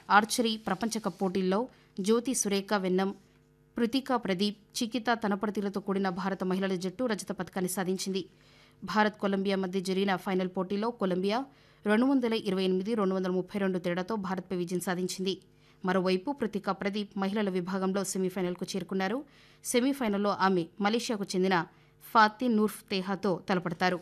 archery ప్రపంచ cup పోటీల్లో జ్యోతి సురేఖ వెన్నం పృతికా ప్రదీప్ చికిత తనపర్తిలతో కూడిన భారత మహిళల జట్టు రజత పథకాన్ని సాధించింది భారత్ కొలంబియా మధ్య జరిగిన ఫైనల్ పోటీలో కొలంబియా రెండు వందల ఇరవై ఎనిమిది రెండు వందల ముప్పై రెండు తేడాతో భారత్పై విజయం సాధించింది మరోవైపు పృతికా ప్రదీప్ మహిళల విభాగంలో సెమీఫైనల్కు చేరుకున్నారు సెమీఫైనల్లో ఆమె మలేషియాకు చెందిన ఫాతి నూర్ఫ్ తేహాతో తలపడతారు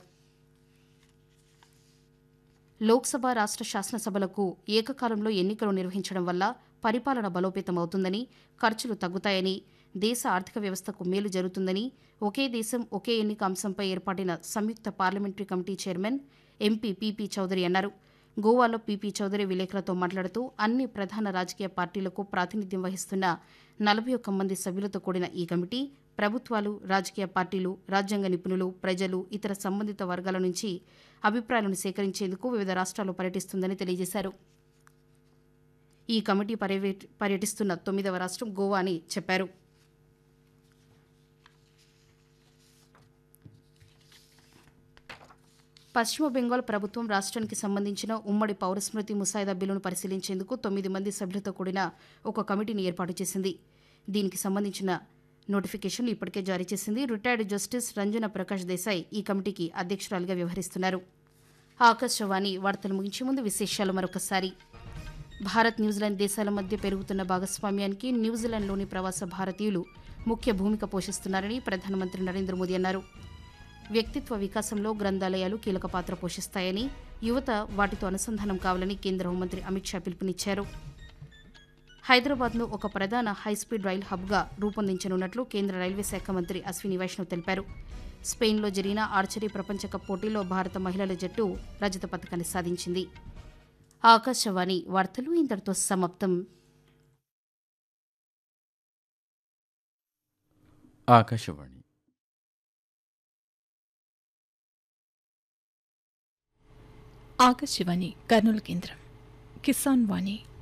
లోక్సభ రాష్ట్ర శాసనసభలకు ఏకకాలంలో ఎన్నికలు నిర్వహించడం వల్ల పరిపాలన బలోపేతమవుతుందని ఖర్చులు తగ్గుతాయని దేశ ఆర్థిక వ్యవస్థకు మేలు జరుగుతుందని ఒకే దేశం ఒకే ఎన్నిక అంశంపై ఏర్పాటిన సంయుక్త parliamentary committee chairman MP PP Chowdhary అన్నారు గోవాలో పీపీ చౌదరి విలేకరులతో మాట్లాడుతూ అన్ని ప్రధాన రాజకీయ పార్టీలకు ప్రాతినిధ్యం వహిస్తున్న నలభై ఒక్క మంది సభ్యులతో కూడిన ఈ కమిటీ ప్రభుత్వాలు రాజకీయ పార్టీలు రాజ్యాంగ నిపుణులు ప్రజలు ఇతర సంబంధిత వర్గాల నుంచి అభిప్రాయాలను సేకరించేందుకు వివిధ రాష్ట్రాల్లో పర్యటిస్తుందని తెలియజేశారు ఈ కమిటీ పర్యవే- పర్యటిస్తున్న తొమ్మిదవ రాష్ట్రం గోవా అని చెప్పారు పశ్చిమ బెంగాల్ ప్రభుత్వం రాష్ట్రానికి సంబంధించిన ఉమ్మడి పౌరస్మృతి ముసాయిదా బిల్లును పరిశీలించేందుకు తొమ్మిది మంది సభ్యులతో కూడిన ఒక కమిటీని ఏర్పాటు చేసింది దీనికి సంబంధించిన నోటిఫికేషన్ ఇప్పటికే జారీ చేసింది రిటైర్డ్ జస్టిస్ రంజన ప్రకాష్ దేశాయ్ ఈ కమిటీకి అధ్యక్షురాలిగా వ్యవహరిస్తున్నారు ఆకాశవాణి వార్తలు ముగించే ముందు విశేషాలు మరొకసారి భారత్ న్యూజిలాండ్ దేశాల మధ్య పెరుగుతున్న భాగస్వామ్యానికి న్యూజిలాండ్లోని ప్రవాస భారతీయులు ముఖ్య భూమిక పోషిస్తున్నారని ప్రధానమంత్రి నరేంద్ర మోదీ అన్నారు వ్యక్తిత్వ వికాసంలో గ్రంథాలయాలు కీలక పాత్ర పోషిస్తాయని యువత వాటితో అనుసంధానం కావాలని కేంద్ర హోంమంత్రి అమిత్ షా పిలుపునిచ్చారు హైదరాబాద్ను ఒక ప్రధాన హైస్పీడ్ రైల్ హబ్గా రూపొందించనున్నట్లు కేంద్ర రైల్వే శాఖ మంత్రి అశ్విని వైష్ణవ్ తెలిపారు స్పెయిన్లో జరిగిన ఆర్చరీ ప్రపంచ కప్ పోటీలో భారత మహిళల జట్టు రజత పథకాన్ని సాధించింది ఆకాశవాణి వార్తలు ఇంతటితో సమాప్తం ఆకాశవాణి ఆకాశవాణి కర్నూలు కేంద్రం కిసాన్ వాణి